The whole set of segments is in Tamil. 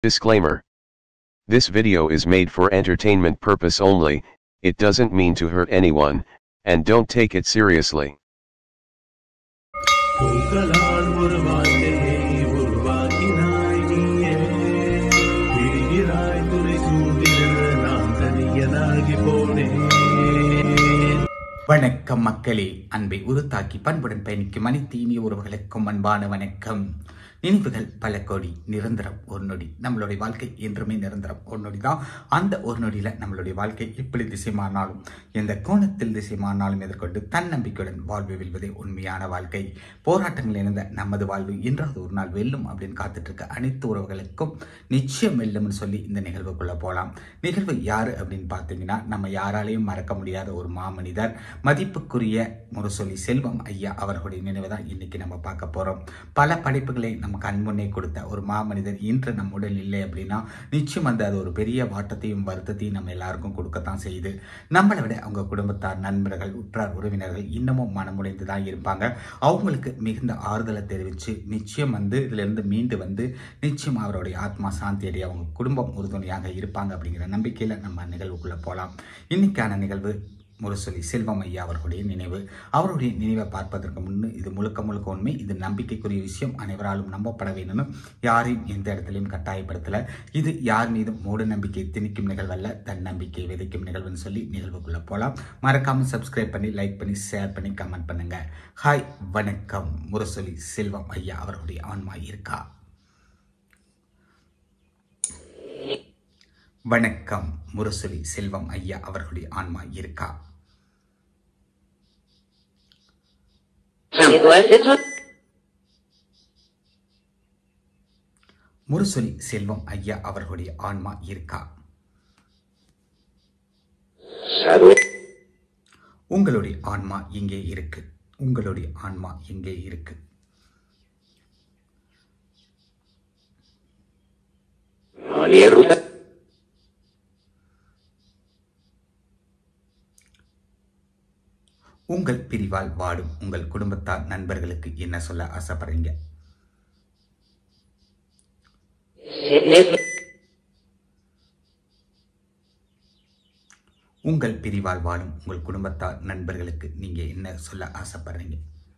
Disclaimer. This video is made for entertainment purpose only, it doesn't mean to hurt anyone, and don't take it seriously. பூக்களால் ஒரு வாழ்க்கையை உருவாக்கினாய் நீயே பிரிகிறாய் துணை சூழ்ந்திட நான் தனியனாகி போனேன் வணக்கம் மக்களே அன்பை உருத்தாக்கி பண்புடன் பயணிக்கும் அனைத்து இனிய உறவுகளுக்கும் அன்பான வணக்கம் நினைவுகள் பல கோடி நிரந்தரம் ஒரு நொடி நம்மளுடைய வாழ்க்கை என்றுமே நிரந்தரம் ஒரு நொடி தான் அந்த ஒரு நொடியில் நம்மளுடைய வாழ்க்கை எப்படி திசை மாறினாலும் எந்த கோணத்தில் திசை மாறினாலும் எதிர்கொண்டு தன்னம்பிக்கையுடன் வாழ்வு வெல்வதே உண்மையான வாழ்க்கை போராட்டங்கள் இணைந்த நமது வாழ்வு என்றாவது ஒரு நாள் வெல்லும் அப்படின்னு காத்துட்டு இருக்க அனைத்து உறவுகளுக்கும் நிச்சயம் வெல்லும்னு சொல்லி இந்த நிகழ்வுக்குள்ள போகலாம் நிகழ்வு யாரு அப்படின்னு பார்த்தீங்கன்னா நம்ம யாராலையும் மறக்க முடியாத ஒரு மாமனிதர் மதிப்புக்குரிய முரசொலி செல்வம் ஐயா அவர்களுடைய நினைவு தான் இன்னைக்கு நம்ம பார்க்க போறோம் பல படைப்புகளை நம்ம கண்முன்னே கொடுத்த ஒரு மாமனிதர் இன்று நம்முடன் இல்லை அப்படின்னா நிச்சயம் வந்து அது ஒரு பெரிய வாட்டத்தையும் வருத்தத்தையும் நம்ம எல்லாருக்கும் கொடுக்கத்தான் செய்யுது நம்மளை விட அவங்க குடும்பத்தார் நண்பர்கள் உற்றார் உறவினர்கள் இன்னமும் மனமுடைந்து தான் இருப்பாங்க அவங்களுக்கு மிகுந்த ஆறுதலை தெரிவித்து நிச்சயம் வந்து இதிலிருந்து மீண்டு வந்து நிச்சயம் அவருடைய ஆத்மா சாந்தி அடைய அவங்க குடும்பம் உறுதுணையாக இருப்பாங்க அப்படிங்கிற நம்பிக்கையில் நம்ம நிகழ்வுக்குள்ளே போகலாம் இன்னைக்கான நிகழ்வு முரசொலி செல்வம் ஐயா அவர்களுடைய நினைவு அவருடைய நினைவை பார்ப்பதற்கு முன்னு இது முழுக்க முழுக்க உண்மை இது நம்பிக்கைக்குரிய விஷயம் அனைவராலும் நம்பப்பட வேணும்னு யாரையும் எந்த இடத்துலையும் கட்டாயப்படுத்தல இது யார் மீதும் மூட நம்பிக்கை திணிக்கும் நிகழ்வல்ல தன் நம்பிக்கை விதைக்கும் நிகழ்வுன்னு சொல்லி நிகழ்வுக்குள்ள போகலாம் மறக்காம சப்ஸ்கிரைப் பண்ணி லைக் பண்ணி ஷேர் பண்ணி கமெண்ட் பண்ணுங்க ஹாய் வணக்கம் முரசொலி செல்வம் ஐயா அவர்களுடைய ஆன்மா இருக்கா வணக்கம் முரசொலி செல்வம் ஐயா அவர்களுடைய ஆன்மா இருக்கா முரசொலி செல்வம் ஐயா அவர்களுடைய ஆன்மா இருக்கா உங்களுடைய ஆன்மா எங்கே இருக்கு உங்களுடைய ஆன்மா எங்கே இருக்கு உங்கள் பிரிவால் வாடும் உங்கள் குடும்பத்தார் நண்பர்களுக்கு என்ன சொல்ல ஆசைப்படுறீங்க உங்கள் பிரிவால் வாழும் உங்கள் குடும்பத்தார் நண்பர்களுக்கு நீங்க என்ன சொல்ல ஆசைப்படுறீங்க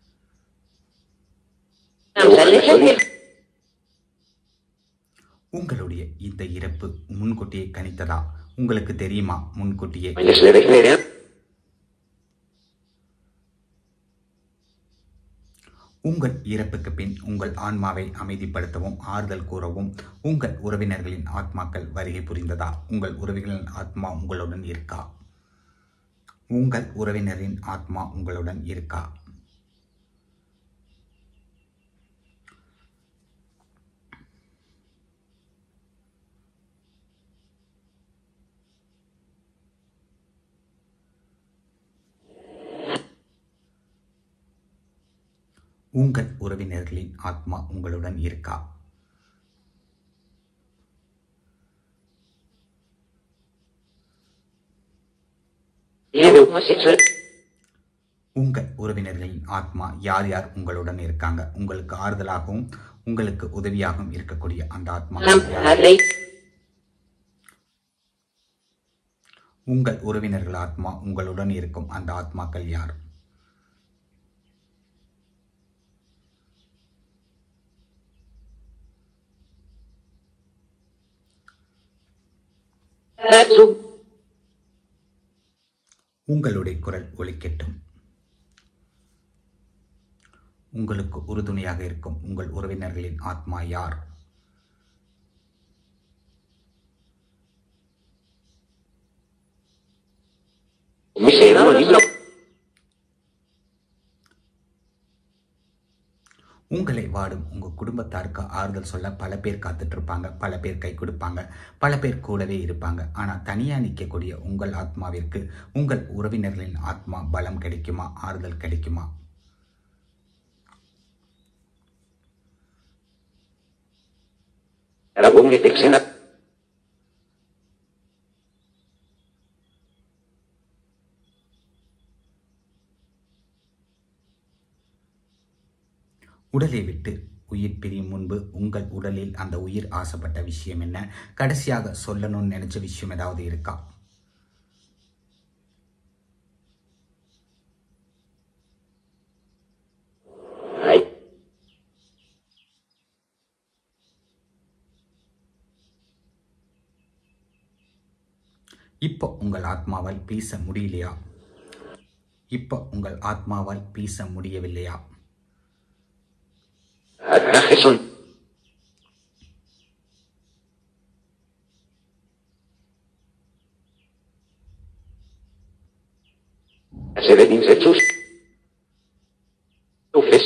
உங்களுடைய இந்த இறப்பு முன்கூட்டியே கணித்ததா உங்களுக்கு தெரியுமா முன்கூட்டியே உங்கள் இறப்புக்கு பின் உங்கள் ஆன்மாவை அமைதிப்படுத்தவும் ஆறுதல் கூறவும் உங்கள் உறவினர்களின் ஆத்மாக்கள் வருகை புரிந்ததா உங்கள் உறவினர்களின் ஆத்மா உங்களுடன் இருக்கா உங்கள் உறவினரின் ஆத்மா உங்களுடன் இருக்கா உங்கள் உறவினர்களின் ஆத்மா உங்களுடன் இருக்கா உங்கள் உறவினர்களின் ஆத்மா யார் யார் உங்களுடன் இருக்காங்க உங்களுக்கு ஆறுதலாகவும் உங்களுக்கு உதவியாகவும் இருக்கக்கூடிய அந்த ஆத்மா யார்? உங்கள் உறவினர்கள் ஆத்மா உங்களுடன் இருக்கும் அந்த ஆத்மாக்கள் யார் உங்களுடைய குரல் ஒலிக்கட்டும் உங்களுக்கு உறுதுணையாக இருக்கும் உங்கள் உறவினர்களின் ஆத்மா யார் உங்களை வாடும் உங்க குடும்பத்தாருக்கு ஆறுதல் சொல்ல பல பேர் காத்துட்டு இருப்பாங்க பல பேர் கை கொடுப்பாங்க பல பேர் கூடவே இருப்பாங்க ஆனா தனியா நிற்கக்கூடிய உங்கள் ஆத்மாவிற்கு உங்கள் உறவினர்களின் ஆத்மா பலம் கிடைக்குமா ஆறுதல் கிடைக்குமா உடலை விட்டு உயிர் பிரியும் முன்பு உங்கள் உடலில் அந்த உயிர் ஆசைப்பட்ட விஷயம் என்ன கடைசியாக சொல்லணும்னு நினைச்ச விஷயம் ஏதாவது இருக்கா Right. இப்போ உங்கள் ஆத்மாவால் பேச முடியலையா இப்போ உங்கள் ஆத்மாவால் பேச முடியவில்லையா Atraje son. Se ven insectos. Luces.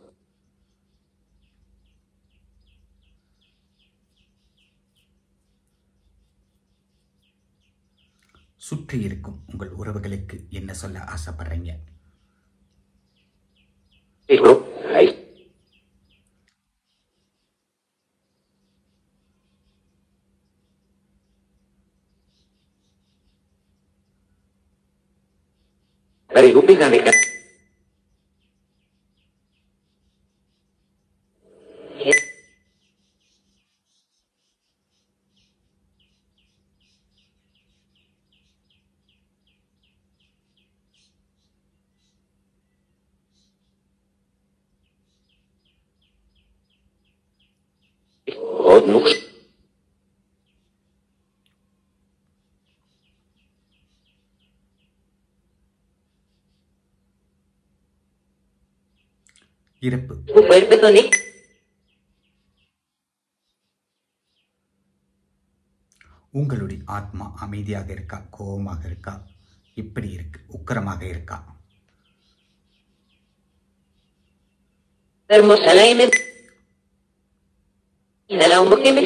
சுற்றி இருக்கும் உங்கள் உறவுகளுக்கு என்ன சொல்ல ஆசைப்படுறீங்க Digo, ahí. Very good, big amiga. Odnux. இறப்பு Fuerte, Tony. உங்களுடைய ஆத்மா அமைதியாக இருக்கா கோபமாக இருக்கா இப்படி இருக்கு உக்கிரமாக இருக்கா Hermosa la M. Inhala un poquito.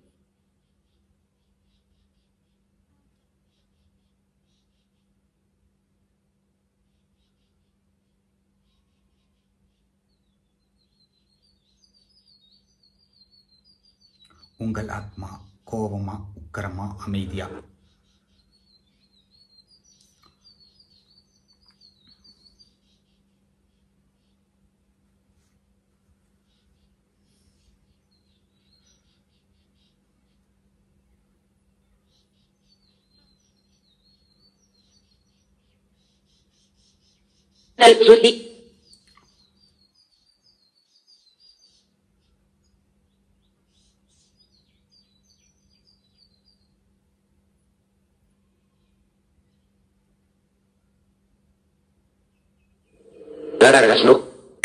உங்கள் ஆத்மா கோபமா உக்கிரமா அமைதியா Al Rudy. Largas, ¿no?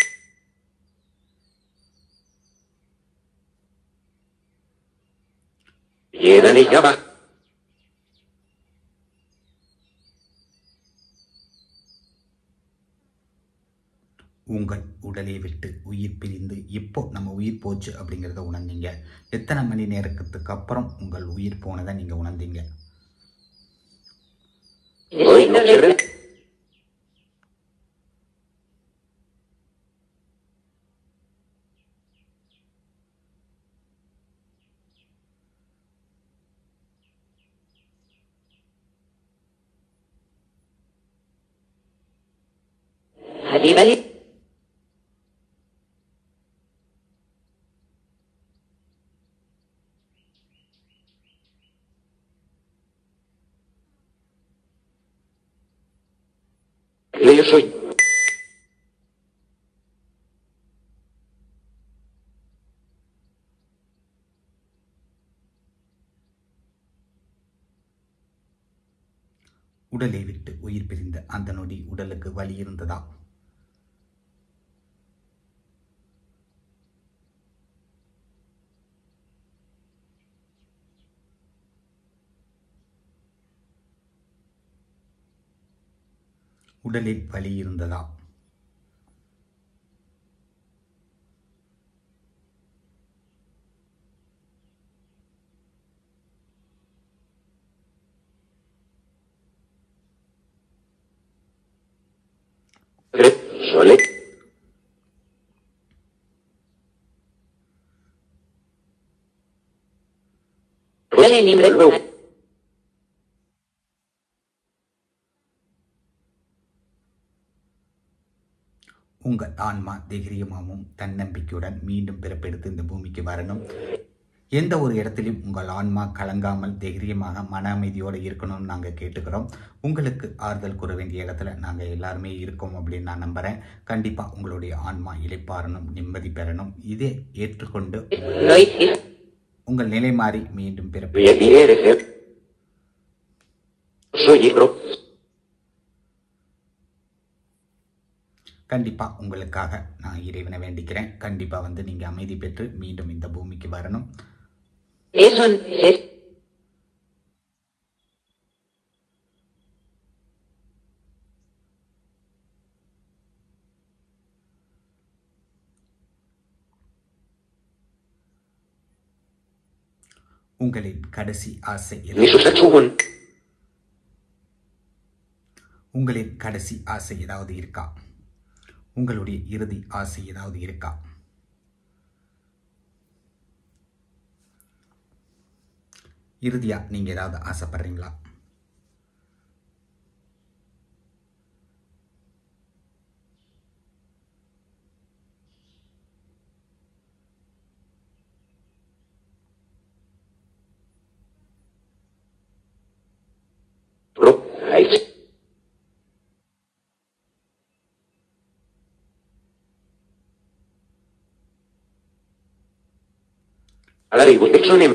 Llegan y llama. உங்கள் உடலை விட்டு உயிர் பிரிந்து இப்போ நம்ம உயிர் போச்சு அப்படிங்கிறத உணர்ந்தீங்க எத்தனை மணி நேரத்துக்கு அப்புறம் உங்கள் உயிர் போனதை நீங்கள் உணர்ந்தீங்க Hoy no se ve. Ali, vale. Yo soy. உடலை விட்டு உயிர் பிரிந்த அந்த நொடி உடலுக்கு வலி இருந்ததா உடலில் வலி இருந்ததா Sole. Dale, libre. உங்கள் ஆன்மா தைரியமாகவும் தன்னம்பிக்கையுடன் மீண்டும் பிறப்பெடுத்து இந்த பூமிக்கு வரணும் எந்த ஒரு இடத்திலும் உங்கள் ஆன்மா கலங்காமல் தைரியமாக மன அமைதியோடு இருக்கணும்னு நாங்கள் கேட்டுக்கிறோம் உங்களுக்கு ஆறுதல் கூற வேண்டிய இடத்துல நாங்கள் எல்லாருமே இருக்கோம் அப்படின்னு நான் நம்புகிறேன் கண்டிப்பாக உங்களுடைய ஆன்மா இளைப்பாறணும் நிம்மதி பெறணும் இதை ஏற்றுக்கொண்டு No hiciste உங்கள் நிலை மாறி மீண்டும் பிறப்பு bien eres Soy hijo. கண்டிப்பாக உங்களுக்காக நான் இறைவனை வேண்டிக்கிறேன் கண்டிப்பாக வந்து நீங்கள் அமைதி பெற்று மீண்டும் இந்த பூமிக்கு வரணும் Eso es உங்களின் கடைசி ஆசை எது? ni sus achubun. உங்களின் கடைசி ஆசை ஏதாவது இருக்கா உங்களுடைய இறுதி ஆசை ஏதாவது இருக்கா இறுதியா நீங்க ஏதாவது ஆசைப்படுறீங்களா Bro, ahí sí. Ahora digo, eso ni...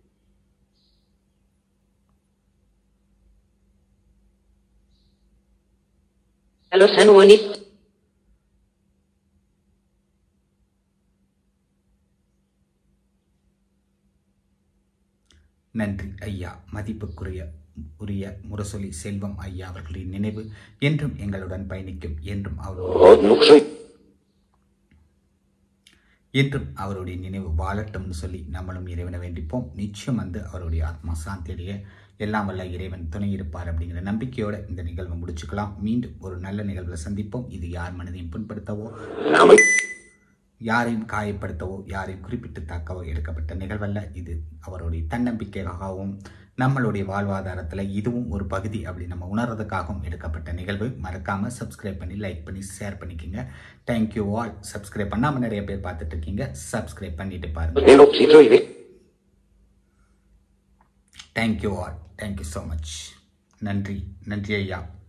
A los anuonis. நன்றி ஐயா மதிப்புக்குரிய உரிய முரசொலி செல்வம் ஐயா அவர்களின் நினைவு என்றும் எங்களுடன் பயணிக்கும் என்றும் அவருடைய Oh, no soy... என்றும் அவருடைய நினைவு வாழட்டும்னு சொல்லி நம்மளும் இறைவனை வேண்டிப்போம் நிச்சயம் வந்து அவருடைய ஆத்மா சாந்தியடைய எல்லாம் வல்ல இறைவன் துணை இருப்பார் அப்படிங்கிற நம்பிக்கையோட இந்த நிகழ்வை முடிச்சுக்கலாம் மீண்டும் ஒரு நல்ல நிகழ்வில் சந்திப்போம் இது யார் மனதையும் புண்படுத்தவோ No, யாரையும் காயப்படுத்தவோ யாரையும் குறிப்பிட்டு தாக்கவோ எடுக்கப்பட்ட நிகழ்வல்ல இது அவருடைய தன்னம்பிக்கைக்காகவும் நம்மளுடைய வாழ்வாதாரத்தில் இதுவும் ஒரு பகுதி அப்படி நம்ம உணர்றதுக்காகவும் எடுக்கப்பட்ட நிகழ்வு மறக்காம சப்ஸ்கிரைப் பண்ணி லைக் பண்ணி ஷேர் பண்ணிக்கோங்க தேங்க்யூ ஆல் சப்ஸ்கிரைப் பண்ணாமல் நிறைய பேர் பார்த்துட்டு இருக்கீங்க சப்ஸ்கிரைப் பண்ணிட்டு பாருங்க el oxidoide. Thank you all thank you so much நன்றி நன்றி ஐயா